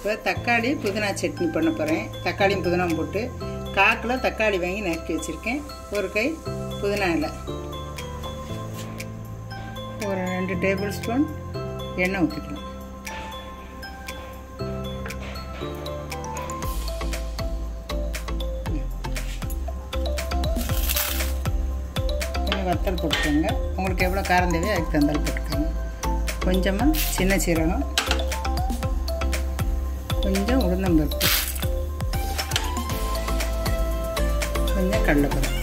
இப்போ தக்காளி புதினா சட்னி பண்ண போகிறேன் தக்காளியும் புதினாவும் போட்டு காக்கில் தக்காளி வாங்கி நறுக்கி வச்சுருக்கேன் ஒரு கை புதினா இலை ஒரு ரெண்டு டேபிள் ஸ்பூன் எண்ணெய் ஊற்றிக்கலாம் கொஞ்சம் வத்தல் போட்டுக்கோங்க உங்களுக்கு எவ்வளோ காரம் தேவையோ அதுக்கு தந்தால் போட்டுக்கோங்க கொஞ்சமாக சின்ன சீரகம் கொஞ்சம் உளுந்தம்பருப்பு கொஞ்சம் கடலைப்பருப்பு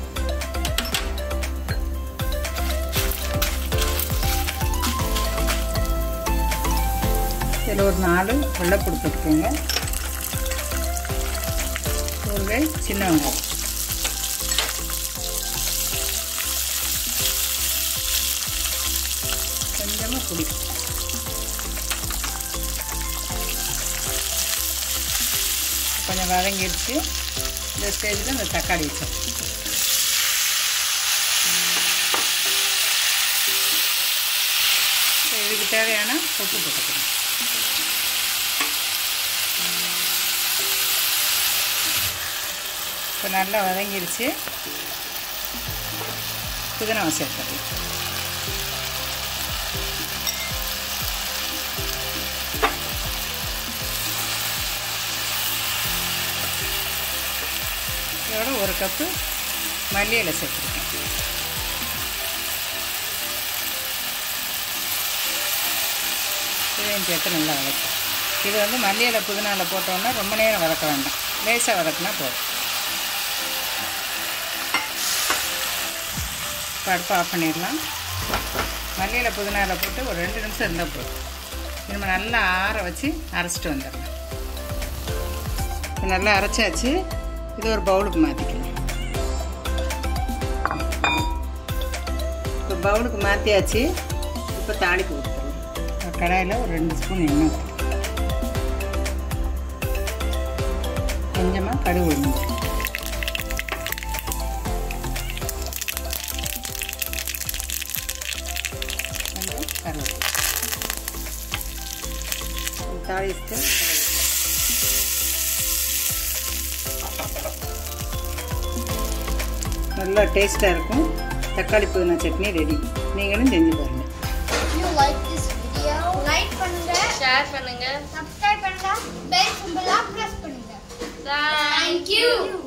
இதில் ஒரு நாலு வெள்ளைப்பூடு போட்டுக்கோங்க ஒரு கை சின்ன வெங்காயம் கொஞ்சமாக புளி கொஞ்சம் வதங்கிடுச்சு இந்த ஸ்டேஜில் இந்த தக்காளி வச்சோம் இதுக்கு தேவையான உப்பு போட்டுக்கணும் இப்போ நல்லா வதங்கிடுச்சு புதினாவை சேர்த்துறேன் இதோட ஒரு கப்பு மல்லி இலை சேர்த்துருக்கேன் இதையும் சேர்த்து நல்லா வதக்கும் இது வந்து மல்லி இலை புதினாவில் போட்டோன்னா ரொம்ப நேரம் வதக்க வேண்டாம் லேசாக வதக்குனா போதும் இப்போ அடுப்பு ஆஃப் பண்ணிடலாம் மல்லி இலை புதினாவில் போட்டு ஒரு ரெண்டு நிமிஷம் இருந்தால் போதும் நம்ம நல்லா ஆற வச்சு அரைச்சிட்டு வந்துடலாம் இப்போ நல்லா அரைச்சாச்சு இது ஒரு பவுலுக்கு மாற்றிக்கலாம் இப்போ பவுலுக்கு மாற்றியாச்சு இப்போ தாளிப்பு ஊற்றுறோம் கடாயில் ஒரு ரெண்டு ஸ்பூன் எண்ணெய் ஊற்றணும் கொஞ்சமாக கடுகு உளுந்து கொஞ்சம் கருவேப்பிலை தாளித்து நல்லா டேஸ்ட்டாக இருக்கும் தக்காளி புதினா சட்னி ரெடி நீங்களும் செஞ்சு பாருங்கள் If you like this video, like பண்ணுங்க ஷேர் பண்ணுங்க subscribe பண்ணுங்க bell symbol press பண்ணுங்க Thank Thank you.